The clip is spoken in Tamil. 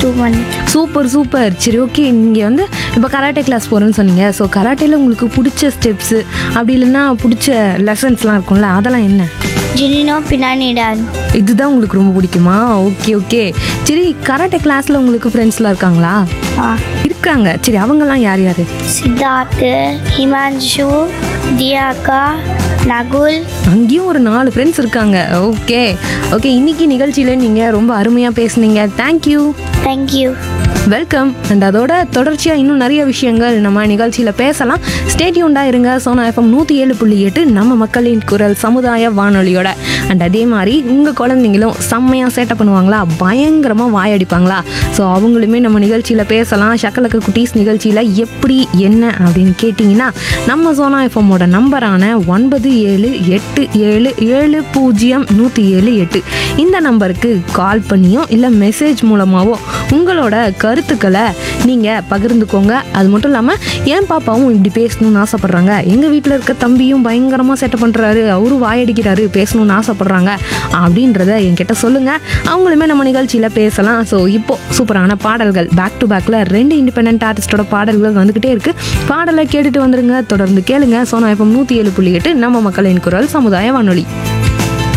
டூ மந்த் சூப்பர் சூப்பர் சரி ஓகே நீங்கள் வந்து இப்போ கராட்டே கிளாஸ் போகிறேன்னு சொன்னீங்க ஸோ கராட்டேல உங்களுக்கு பிடிச்ச ஸ்டெப்ஸு அப்படி இல்லைன்னா பிடிச்ச லெசன்ஸ்லாம் இருக்கும்ல அதெல்லாம் என்ன ஜினினோ பின்னானிடான் இதுதான் உங்களுக்கு ரொம்ப பிடிக்குமா ஓகே ஓகே சரி கராட்டே கிளாஸில் உங்களுக்கு ஃப்ரெண்ட்ஸ்லாம் இருக்காங்களா ஆ இருக்காங்க சரி அவங்கெல்லாம் யார் யார் சித்தார்த்து ஹிமான்ஷு தியாக்கா நகுல் அங்கேயும் ஒரு நாலு ஃப்ரெண்ட்ஸ் இருக்காங்க ஓகே ஓகே இன்னைக்கு நிகழ்ச்சியில் நீங்கள் ரொம்ப அருமையாக பேசுனீங்க தேங்க்யூ தேங்க்யூ வெல்கம் அண்ட் அதோட தொடர்ச்சியாக இன்னும் நிறைய விஷயங்கள் நம்ம நிகழ்ச்சியில் பேசலாம் ஸ்டேட்யூண்டாக இருங்க சோனா எஃப்எம் நூற்றி ஏழு புள்ளி எட்டு நம்ம மக்களின் குரல் சமுதாய வானொலியோட அண்ட் அதே மாதிரி உங்கள் குழந்தைங்களும் செம்மையாக சேட்டை பண்ணுவாங்களா பயங்கரமாக வாயடிப்பாங்களா ஸோ அவங்களுமே நம்ம நிகழ்ச்சியில் பேசலாம் ஷக்கலக்க குட்டீஸ் நிகழ்ச்சியில் எப்படி என்ன அப்படின்னு கேட்டிங்கன்னா நம்ம சோனா எஃப்எம்மோட நம்பரான ஒன்பது ஏழு எட்டு ஏழு ஏழு பூஜ்ஜியம் நூற்றி ஏழு எட்டு இந்த நம்பருக்கு கால் பண்ணியோ இல்லை மெசேஜ் மூலமாகவோ உங்களோட கருத்துக்களை நீங்கள் பகிர்ந்துக்கோங்க அது மட்டும் இல்லாமல் என் பாப்பாவும் இப்படி பேசணும்னு ஆசைப்பட்றாங்க எங்கள் வீட்டில் இருக்க தம்பியும் பயங்கரமாக சேட்டை பண்ணுறாரு அவரும் வாயடிக்கிறாரு பேசணும்னு ஆசைப்பட்றாங்க அப்படின்றத என்கிட்ட சொல்லுங்கள் அவங்களுமே நம்ம நிகழ்ச்சியில் பேசலாம் ஸோ இப்போ சூப்பரான பாடல்கள் பேக் டு பேக்கில் ரெண்டு இண்டிபெண்ட் ஆர்டிஸ்டோட பாடல்கள் வந்துக்கிட்டே இருக்குது பாடலை கேட்டுட்டு வந்துருங்க தொடர்ந்து கேளுங்க சோனா எஃப்எம் நூற்றி ஏழு புள்ளி எட்டு நம்ம மக்களின் குரல் சமுதாய வானொலி